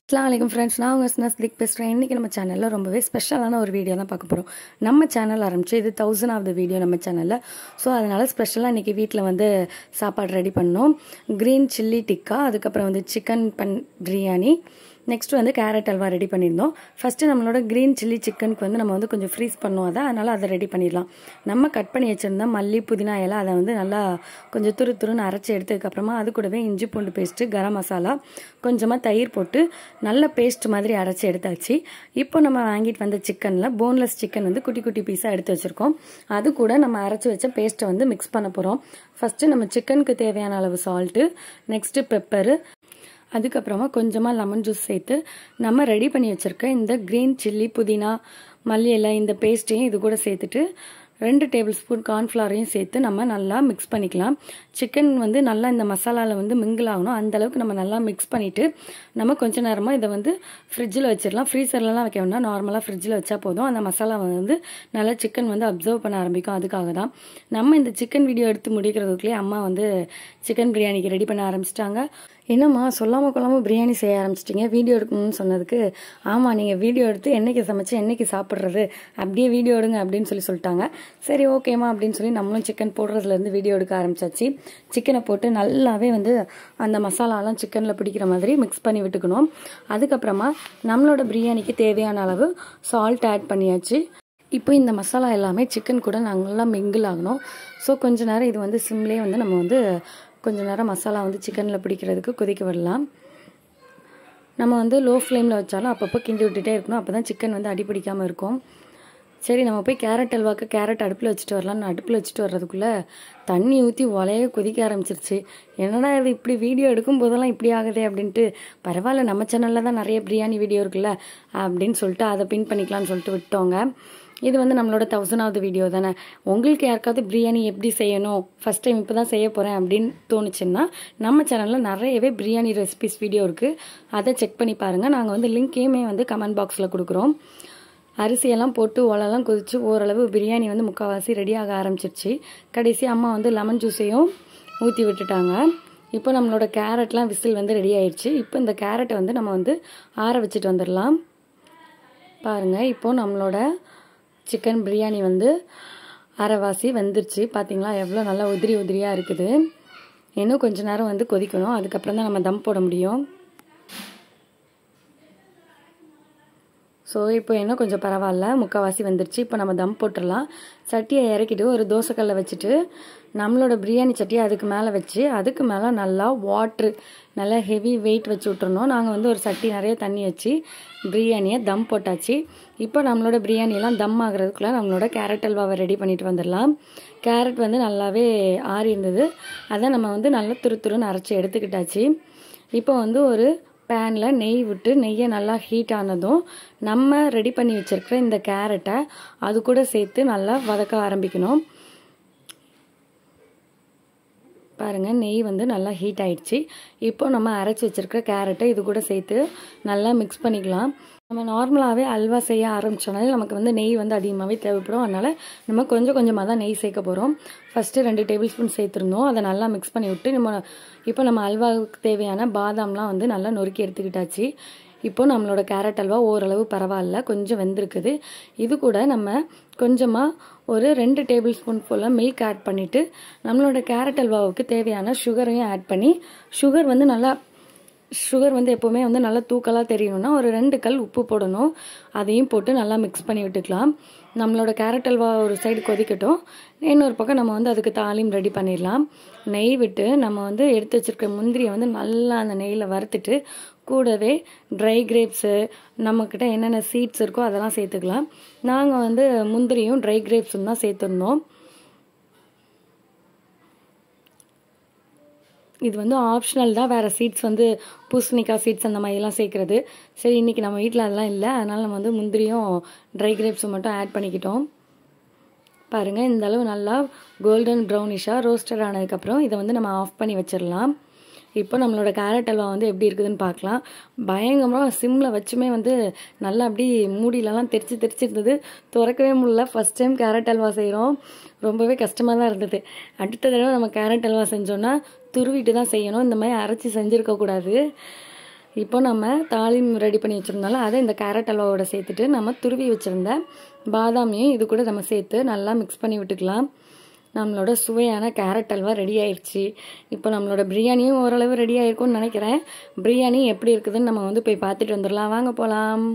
அஸ்லாம் வலைக்கம் ஃப்ரெண்ட்ஸ் நான் உங்கள் ஸ்னஸ்லிக் பேசுகிறேன் இன்றைக்கி நம்ம சேனலில் ரொம்பவே ஸ்பெஷலான ஒரு வீடியோ தான் பார்க்க போகிறோம் நம்ம சேனல் ஆரம்பிச்சு இது தௌசண்ட் ஆஃப் த வீடியோ நம்ம சேனலில் ஸோ அதனால் ஸ்பெஷலாக இன்றைக்கி வீட்டில் வந்து சாப்பாடு ரெடி பண்ணோம் க்ரீன் சில்லி டிக்கா அதுக்கப்புறம் வந்து சிக்கன் பன் பிரியாணி நெக்ஸ்ட் வந்து கேரட் அல்வா ரெடி பண்ணியிருந்தோம் ஃபஸ்ட்டு நம்மளோட க்ரீன் சில்லி சிக்கனுக்கு வந்து நம்ம வந்து கொஞ்சம் ஃப்ரீஸ் பண்ணுவோம் அதை அதனால் அதை ரெடி பண்ணிடலாம் நம்ம கட் பண்ணி வச்சுருந்தா மல்லி புதினா இலை அதை வந்து நல்லா கொஞ்சம் துரு துருன்னு அரைச்சி எடுத்ததுக்கப்புறமா அது கூடவே இஞ்சி பூண்டு பேஸ்ட்டு கரம் மசாலா கொஞ்சமாக தயிர் போட்டு நல்ல பேஸ்ட் மாதிரி அரைச்சி எடுத்தாச்சு இப்போ நம்ம வாங்கிட்டு வந்த சிக்கனில் போன்லெஸ் சிக்கன் வந்து குட்டி குட்டி பீஸாக எடுத்து வச்சுருக்கோம் அது கூட நம்ம அரைச்சி வச்ச பேஸ்ட்டை வந்து மிக்ஸ் பண்ண போகிறோம் ஃபஸ்ட்டு நம்ம சிக்கனுக்கு தேவையான அளவு சால்ட்டு நெக்ஸ்ட்டு பெப்பரு அதுக்கப்புறமா கொஞ்சமாக லெமன் ஜூஸ் சேர்த்து நம்ம ரெடி பண்ணி வச்சுருக்க இந்த க்ரீன் சில்லி புதினா மல்லி இலை இந்த பேஸ்ட்டையும் இது கூட சேர்த்துட்டு ரெண்டு டேபிள் ஸ்பூன் கார்ன்ஃப்ளவரையும் சேர்த்து நம்ம நல்லா மிக்ஸ் பண்ணிக்கலாம் சிக்கன் வந்து நல்லா இந்த மசாலாவில் வந்து மிங்கிள் ஆகணும் அந்தளவுக்கு நம்ம நல்லா மிக்ஸ் பண்ணிவிட்டு நம்ம கொஞ்ச நேரமாக இதை வந்து ஃப்ரிட்ஜில் வச்சிடலாம் ஃப்ரீசர்லலாம் வைக்க வேண்டாம் நார்மலாக ஃப்ரிட்ஜில் வச்சா போதும் அந்த மசாலா வந்து நல்லா சிக்கன் வந்து அப்சர்வ் பண்ண ஆரம்பிக்கும் அதுக்காக தான் நம்ம இந்த சிக்கன் வீடியோ எடுத்து முடிக்கிறதுக்குள்ளேயே அம்மா வந்து சிக்கன் பிரியாணிக்கு ரெடி பண்ண ஆரம்பிச்சிட்டாங்க என்னம்மா சொல்லாமல் கொள்ளாமல் பிரியாணி செய்ய ஆரம்பிச்சிட்டிங்க வீடியோ எடுக்கணும்னு சொன்னதுக்கு ஆமாம் நீங்கள் வீடியோ எடுத்து என்னைக்கு சமைச்சு என்னைக்கு சாப்பிட்றது அப்படியே வீடியோ எடுங்க அப்படின்னு சொல்லி சொல்லிட்டாங்க சரி ஓகேம்மா அப்படின்னு சொல்லி நம்மளும் சிக்கன் போடுறதுலேருந்து வீடியோ எடுக்க ஆரம்பிச்சாச்சு சிக்கனை போட்டு நல்லாவே வந்து அந்த மசாலாலாம் சிக்கனில் பிடிக்கிற மாதிரி மிக்ஸ் பண்ணி விட்டுக்கணும் அதுக்கப்புறமா நம்மளோட பிரியாணிக்கு தேவையான அளவு சால்ட் ஆட் பண்ணியாச்சு இப்போ இந்த மசாலா எல்லாமே சிக்கன் கூட நல்லா மிங்கிள் ஆகணும் ஸோ கொஞ்ச நேரம் இது வந்து சிம்லேயே வந்து நம்ம வந்து கொஞ்ச நேரம் மசாலா வந்து சிக்கனில் பிடிக்கிறதுக்கு கொதிக்க விடலாம் நம்ம வந்து லோ ஃப்ளேமில் வச்சாலும் அப்பப்போ கிண்டி விட்டுட்டே இருக்கணும் அப்போ தான் சிக்கன் வந்து அடி பிடிக்காமல் இருக்கும் சரி நம்ம போய் கேரட் அல்வாக்கு கேரட் அடுப்பில் வச்சுட்டு வரலாம்னு அடுப்பில் வச்சுட்டு வர்றதுக்குள்ளே தண்ணி ஊற்றி ஒலையே கொதிக்க ஆரம்பிச்சிருச்சு என்னடா இது இப்படி வீடியோ எடுக்கும் போதெல்லாம் இப்படி ஆகுதே அப்படின்ட்டு பரவாயில்ல நம்ம சேனலில் தான் நிறைய பிரியாணி வீடியோ இருக்குல்ல அப்படின்னு சொல்லிட்டு அதை பின் பண்ணிக்கலாம்னு சொல்லிட்டு விட்டோங்க இது வந்து நம்மளோட தௌசண்டாவது வீடியோ தானே உங்களுக்கு யாருக்காவது பிரியாணி எப்படி செய்யணும் ஃபஸ்ட் டைம் இப்போ தான் செய்ய போகிறேன் அப்படின்னு தோணுச்சுன்னா நம்ம சேனலில் நிறையவே பிரியாணி ரெசிபிஸ் வீடியோ இருக்குது அதை செக் பண்ணி பாருங்கள் நாங்கள் வந்து லிங்க்கையுமே வந்து கமெண்ட் பாக்ஸில் கொடுக்குறோம் அரிசியெல்லாம் போட்டு ஓலெல்லாம் கொதித்து ஓரளவு பிரியாணி வந்து முக்கால்வாசி ரெடி ஆக ஆரம்பிச்சிருச்சு கடைசி அம்மா வந்து லெமன் ஜூஸையும் ஊற்றி விட்டுட்டாங்க இப்போ நம்மளோட கேரட்லாம் விசில் வந்து ரெடி ஆயிடுச்சு இப்போ இந்த கேரட்டை வந்து நம்ம வந்து ஆற வச்சுட்டு வந்துடலாம் பாருங்கள் இப்போது நம்மளோட சிக்கன் பிரியாணி வந்து அரைவாசி வந்துருச்சு பார்த்தீங்களா எவ்வளோ நல்லா உதிரி உதிரியாக இருக்குது இன்னும் கொஞ்ச நேரம் வந்து கொதிக்கணும் அதுக்கப்புறம் தான் நம்ம தம் போட முடியும் ஸோ இப்போ இன்னும் கொஞ்சம் பரவாயில்ல முக்கால்வாசி வந்துருச்சு இப்போ நம்ம தம் போட்டுடலாம் சட்டியை இறக்கிட்டு ஒரு தோசைக்கல்லை வச்சுட்டு நம்மளோட பிரியாணி சட்டியை அதுக்கு மேலே வச்சு அதுக்கு மேலே நல்லா வாட்ரு நல்லா ஹெவி வெயிட் வச்சு விட்டுறணும் நாங்கள் வந்து ஒரு சட்டி நிறைய தண்ணி வச்சு பிரியாணியை தம் போட்டாச்சு இப்போ நம்மளோட பிரியாணியெல்லாம் தம் ஆகிறதுக்குள்ளே நம்மளோட கேரட் அல்வாவை ரெடி பண்ணிட்டு வந்துடலாம் கேரட் வந்து நல்லாவே ஆறி இருந்தது அதை நம்ம வந்து நல்லா துரு துருன்னு அரைச்சி எடுத்துக்கிட்டாச்சு இப்போ வந்து ஒரு பேனில் நெய் விட்டு நெய்யை நல்லா ஹீட் ஆனதும் நம்ம ரெடி பண்ணி வச்சுருக்கிற இந்த கேரட்டை அது கூட சேர்த்து நல்லா வதக்க ஆரம்பிக்கணும் பாருங்கள் நெய் வந்து நல்லா ஹீட் ஆயிடுச்சு இப்போ நம்ம அரைச்சி வச்சுருக்கிற கேரட்டை இது கூட சேர்த்து நல்லா மிக்ஸ் பண்ணிக்கலாம் நம்ம நார்மலாகவே அல்வா செய்ய ஆரம்பித்தோனாலே நமக்கு வந்து நெய் வந்து அதிகமாகவே தேவைப்படும் அதனால் நம்ம கொஞ்சம் கொஞ்சமாக தான் நெய் சேர்க்க போகிறோம் ஃபஸ்ட்டு ரெண்டு டேபிள் ஸ்பூன் சேர்த்துருந்தோம் அதை நல்லா மிக்ஸ் பண்ணி விட்டு நம்ம இப்போ நம்ம அல்வாவுக்கு தேவையான பாதாம்லாம் வந்து நல்லா நொறுக்கி எடுத்துக்கிட்டாச்சு இப்போ நம்மளோட கேரட் அல்வா ஓரளவு பரவாயில்ல கொஞ்சம் வெந்திருக்குது இது கூட நம்ம கொஞ்சமாக ஒரு ரெண்டு டேபிள் ஸ்பூன் போல் மில்க் ஆட் பண்ணிவிட்டு நம்மளோட கேரட் அல்வாவுக்கு தேவையான சுகரையும் ஆட் பண்ணி சுகர் வந்து நல்லா சுகர் வந்து எப்போவுமே வந்து நல்லா தூக்கலாக தெரியணும்னா ஒரு ரெண்டு கல் உப்பு போடணும் அதையும் போட்டு நல்லா மிக்ஸ் பண்ணி விட்டுக்கலாம் நம்மளோட கேரட் அல்வா ஒரு சைடு கொதிக்கட்டும் இன்னொரு பக்கம் நம்ம வந்து அதுக்கு தாலியும் ரெடி பண்ணிடலாம் நெய் விட்டு நம்ம வந்து எடுத்து வச்சுருக்க முந்திரியை வந்து நல்லா அந்த நெய்யில் வறுத்துட்டு கூடவே ட்ரை கிரேப்ஸு நம்மக்கிட்ட என்னென்ன சீட்ஸ் இருக்கோ அதெல்லாம் சேர்த்துக்கலாம் நாங்கள் வந்து முந்திரியும் ட்ரை கிரேப்ஸும் தான் சேர்த்துருந்தோம் இது வந்து ஆப்ஷனல் தான் வேறு சீட்ஸ் வந்து பூசணிக்காய் சீட்ஸ் அந்த மாதிரிலாம் சேர்க்குறது சரி இன்றைக்கி நம்ம வீட்டில் அதெல்லாம் இல்லை அதனால் நம்ம வந்து முந்திரியும் ட்ரை கிரேப்ஸும் மட்டும் ஆட் பண்ணிக்கிட்டோம் பாருங்கள் இந்த அளவு நல்லா கோல்டன் ப்ரௌனிஷாக ரோஸ்டட் ஆனதுக்கப்புறம் இதை வந்து நம்ம ஆஃப் பண்ணி வச்சிடலாம் இப்போ நம்மளோட கேரட் அல்வா வந்து எப்படி இருக்குதுன்னு பார்க்கலாம் பயங்கரமாக சிம்மில் வச்சுமே வந்து நல்லா அப்படி மூடியிலலாம் தெரிச்சு தெரிச்சு இருந்தது திறக்கவே முடியல ஃபஸ்ட் டைம் கேரட் அல்வா செய்கிறோம் ரொம்பவே கஷ்டமாக தான் இருந்தது அடுத்த தடவை நம்ம கேரட் அல்வா செஞ்சோன்னா துருவிட்டு தான் செய்யணும் இந்த மாதிரி அரைச்சி செஞ்சுருக்கக்கூடாது இப்போ நம்ம தாளிம் ரெடி பண்ணி வச்சுருந்தாலும் அதை இந்த கேரட் அல்வாவோட சேர்த்துட்டு நம்ம துருவி வச்சுருந்த பாதாமையும் இது கூட நம்ம சேர்த்து நல்லா மிக்ஸ் பண்ணி விட்டுக்கலாம் நம்மளோட சுவையான கேரட் அல்வா ரெடி ஆயிடுச்சு இப்போ நம்மளோட பிரியாணியும் ஓரளவு ரெடி ஆயிருக்கும்னு நினைக்கிறேன் பிரியாணி எப்படி இருக்குதுன்னு நம்ம வந்து போய் பார்த்துட்டு வந்துடலாம் வாங்க போகலாம்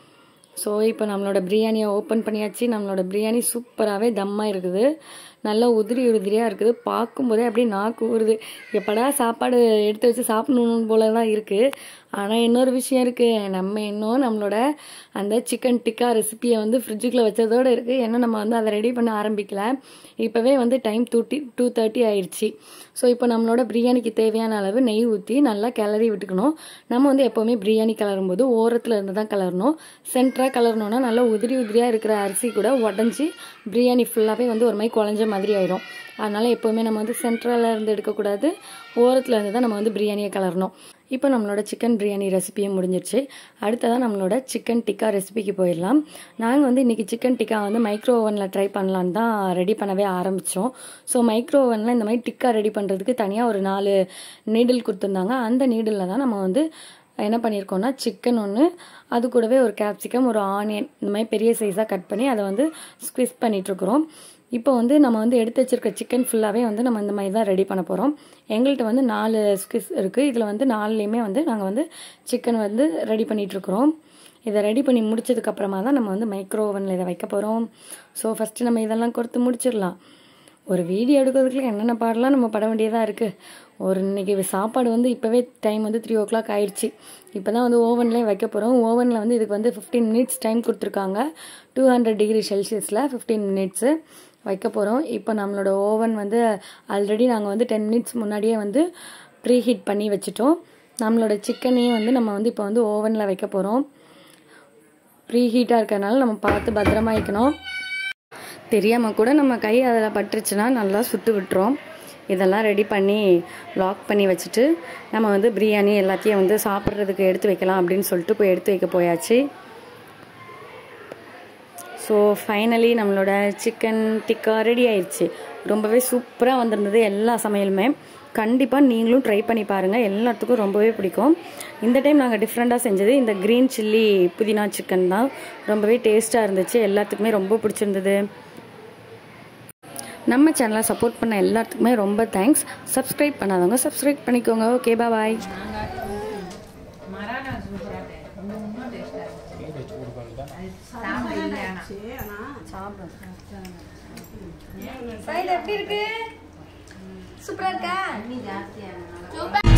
ஸோ இப்போ நம்மளோட பிரியாணியை ஓப்பன் பண்ணியாச்சு நம்மளோட பிரியாணி சூப்பராகவே தம்மாக இருக்குது நல்லா உதிரி உதிரியாக இருக்குது பார்க்கும்போதே அப்படியே நாக்கு ஊறுது எப்படா சாப்பாடு எடுத்து வச்சு சாப்பிடணும் போல தான் இருக்குது ஆனால் இன்னொரு விஷயம் இருக்குது நம்ம இன்னும் நம்மளோட அந்த சிக்கன் டிக்கா ரெசிபியை வந்து ஃப்ரிட்ஜுக்குள்ளே வச்சதோடு இருக்குது இன்னும் நம்ம வந்து அதை ரெடி பண்ண ஆரம்பிக்கல இப்போவே வந்து டைம் டூட்டி டூ தேர்ட்டி ஆயிடுச்சு ஸோ இப்போ நம்மளோட பிரியாணிக்கு தேவையான அளவு நெய் ஊற்றி நல்லா கிளறி விட்டுக்கணும் நம்ம வந்து எப்போவுமே பிரியாணி கிளறும் போது ஓரத்தில் இருந்து தான் கிளறணும் சென்டராக கிளறணும்னா நல்லா உதிரி உதிரியாக இருக்கிற அரிசி கூட உடஞ்சி பிரியாணி ஃபுல்லாகவே வந்து ஒரு மாதிரி குழஞ்ச மாதிரி ஆயிடும் அதனால் எப்போவுமே நம்ம வந்து சென்ட்ரலில் இருந்து எடுக்கக்கூடாது ஓரத்தில் இருந்து தான் நம்ம வந்து பிரியாணியை கிளறணும் இப்போ நம்மளோட சிக்கன் பிரியாணி ரெசிபியும் முடிஞ்சிருச்சு அடுத்ததாக நம்மளோட சிக்கன் டிக்கா ரெசிபிக்கு போயிடலாம் நாங்கள் வந்து இன்றைக்கி சிக்கன் டிக்கா வந்து மைக்ரோ ஓவனில் ட்ரை பண்ணலான்னு தான் ரெடி பண்ணவே ஆரம்பித்தோம் ஸோ மைக்ரோ ஓவனில் இந்த மாதிரி டிக்கா ரெடி பண்ணுறதுக்கு தனியாக ஒரு நாலு நீடில் கொடுத்துருந்தாங்க அந்த நீடிலில் தான் நம்ம வந்து என்ன பண்ணியிருக்கோம்னா சிக்கன் ஒன்று அது கூடவே ஒரு கேப்சிகம் ஒரு ஆனியன் இந்த மாதிரி பெரிய சைஸாக கட் பண்ணி அதை வந்து ஸ்குவிஸ் பண்ணிகிட்ருக்குறோம் இப்போ வந்து நம்ம வந்து எடுத்து வச்சிருக்க சிக்கன் ஃபுல்லாகவே வந்து நம்ம இந்த மாதிரி தான் ரெடி பண்ண போகிறோம் எங்கள்கிட்ட வந்து நாலு ஸ்குவிஸ் இருக்குது இதில் வந்து நாலுலேயுமே வந்து நாங்கள் வந்து சிக்கன் வந்து ரெடி பண்ணிகிட்ருக்குறோம் இதை ரெடி பண்ணி முடிச்சதுக்கப்புறமா தான் நம்ம வந்து மைக்ரோ ஓவனில் இதை வைக்க போகிறோம் ஸோ ஃபஸ்ட்டு நம்ம இதெல்லாம் கொடுத்து முடிச்சிடலாம் ஒரு வீடியோ எடுக்கிறதுக்குள்ள என்னென்ன பாடலாம் நம்ம பட வேண்டியதாக இருக்குது ஒரு இன்னைக்கு சாப்பாடு வந்து இப்போவே டைம் வந்து த்ரீ ஓ கிளாக் ஆயிடுச்சு இப்போ தான் வந்து ஓவன்லேயே வைக்க போகிறோம் ஓவனில் வந்து இதுக்கு வந்து ஃபிஃப்டீன் மினிட்ஸ் டைம் கொடுத்துருக்காங்க டூ ஹண்ட்ரட் டிகிரி செல்சியஸில் ஃபிஃப்டீன் மினிட்ஸு வைக்க போகிறோம் இப்போ நம்மளோட ஓவன் வந்து ஆல்ரெடி நாங்கள் வந்து டென் மினிட்ஸ் முன்னாடியே வந்து ப்ரீ ஹீட் பண்ணி வச்சுட்டோம் நம்மளோட சிக்கனையும் வந்து நம்ம வந்து இப்போ வந்து ஓவனில் வைக்க போகிறோம் ப்ரீ ஹீட்டாக இருக்கிறதுனால நம்ம பார்த்து பத்திரமா வைக்கணும் தெரியாமல் கூட நம்ம கை அதில் பட்டுருச்சுன்னா நல்லா சுட்டு விட்டுரும் இதெல்லாம் ரெடி பண்ணி லாக் பண்ணி வச்சுட்டு நம்ம வந்து பிரியாணி எல்லாத்தையும் வந்து சாப்பிட்றதுக்கு எடுத்து வைக்கலாம் அப்படின்னு சொல்லிட்டு போய் எடுத்து வைக்க போயாச்சு ஸோ ஃபைனலி நம்மளோட சிக்கன் டிக்கா ரெடி ஆயிடுச்சு ரொம்பவே சூப்பராக வந்திருந்தது எல்லா சமையலுமே கண்டிப்பாக நீங்களும் ட்ரை பண்ணி பாருங்கள் எல்லாத்துக்கும் ரொம்பவே பிடிக்கும் இந்த டைம் நாங்கள் டிஃப்ரெண்ட்டாக செஞ்சது இந்த க்ரீன் சில்லி புதினா சிக்கன் தான் ரொம்பவே டேஸ்ட்டாக இருந்துச்சு எல்லாத்துக்குமே ரொம்ப பிடிச்சிருந்தது நம்ம சேனலை சப்போர்ட் பண்ண எல்லாத்துக்குமே ரொம்ப தேங்க்ஸ் சப்ஸ்கிரைப் பண்ணாதவங்க சப்ஸ்கிரைப் பண்ணிக்கோங்க ஓகே பாய் எப்படி இருக்கு சூப்பரா இருக்கா